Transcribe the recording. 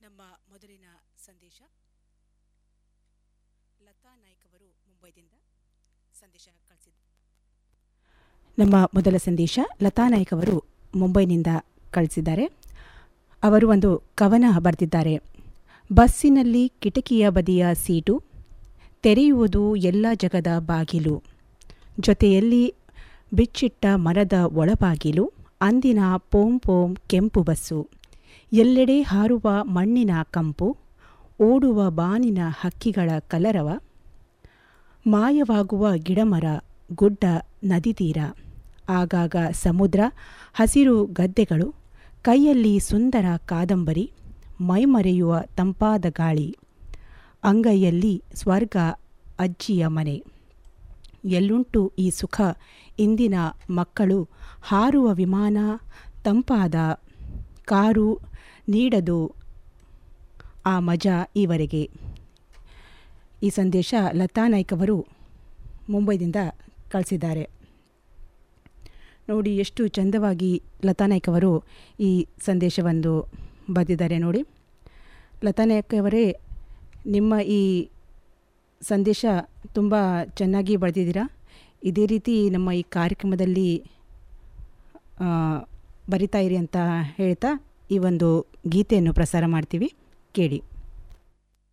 ನಮ್ಮ ಮೊದಲಿನ ಸಂದೇಶ ಲತಾ ನಾಯ್ಕ್ ಅವರು ಮುಂಬೈದಿಂದ ಸಂದೇಶ ಕಳಿಸಿದ್ದು ನಮ್ಮ ಮೊದಲ ಸಂದೇಶ ಲತಾ ನಾಯ್ಕ್ ಅವರು ಮುಂಬೈನಿಂದ ಕಳಿಸಿದ್ದಾರೆ ಅವರು ಒಂದು ಕವನ ಬರೆದಿದ್ದಾರೆ ಬಸ್ಸಿನಲ್ಲಿ ಕಿಟಕಿಯ ಬದಿಯ ಸೀಟು ತೆರೆಯುವುದು ಎಲ್ಲ ಜಗದ ಬಾಗಿಲು ಜೊತೆಯಲ್ಲಿ ಬಿಚ್ಚಿಟ್ಟ ಮರದ ಒಳಬಾಗಿಲು ಅಂದಿನ ಪೋಂ ಪೋಂ ಕೆಂಪು ಬಸ್ಸು ಎಲ್ಲೆಡೆ ಹಾರುವ ಮಣ್ಣಿನ ಕಂಪು ಓಡುವ ಬಾನಿನ ಹಕ್ಕಿಗಳ ಕಲರವ ಮಾಯವಾಗುವ ಗಿಡಮರ ಗುಡ್ಡ ನದಿ ತೀರ ಆಗಾಗ ಸಮುದ್ರ ಹಸಿರು ಗದ್ದೆಗಳು ಕೈಯಲ್ಲಿ ಸುಂದರ ಕಾದಂಬರಿ ಮೈಮರೆಯುವ ತಂಪಾದ ಗಾಳಿ ಅಂಗೈಯಲ್ಲಿ ಸ್ವರ್ಗ ಅಜ್ಜಿಯ ಮನೆ ಎಲ್ಲುಂಟು ಈ ಸುಖ ಇಂದಿನ ಮಕ್ಕಳು ಹಾರುವ ವಿಮಾನ ತಂಪಾದ ಕಾರು ನೀಡದು ಆ ಮಜಾ ಈವರೆಗೆ ಈ ಸಂದೇಶ ಲತಾ ನಾಯ್ಕ್ ಅವರು ಮುಂಬೈದಿಂದ ಕಳಿಸಿದ್ದಾರೆ ನೋಡಿ ಎಷ್ಟು ಚಂದವಾಗಿ ಲತಾ ನಾಯ್ಕ್ ಅವರು ಈ ಸಂದೇಶವನ್ನು ಬರೆದಿದ್ದಾರೆ ನೋಡಿ ಲತಾ ನಾಯ್ಕ್ ಅವರೇ ನಿಮ್ಮ ಈ ಸಂದೇಶ ತುಂಬ ಚೆನ್ನಾಗಿ ಬರೆದಿದ್ದೀರಾ ಇದೇ ರೀತಿ ನಮ್ಮ ಈ ಕಾರ್ಯಕ್ರಮದಲ್ಲಿ ಆ, ಬರಿತಾ ಇರಿ ಅಂತ ಹೇಳ್ತಾ ಈ ಒಂದು ಗೀತೆಯನ್ನು ಪ್ರಸಾರ ಮಾಡ್ತೀವಿ ಕೇಳಿ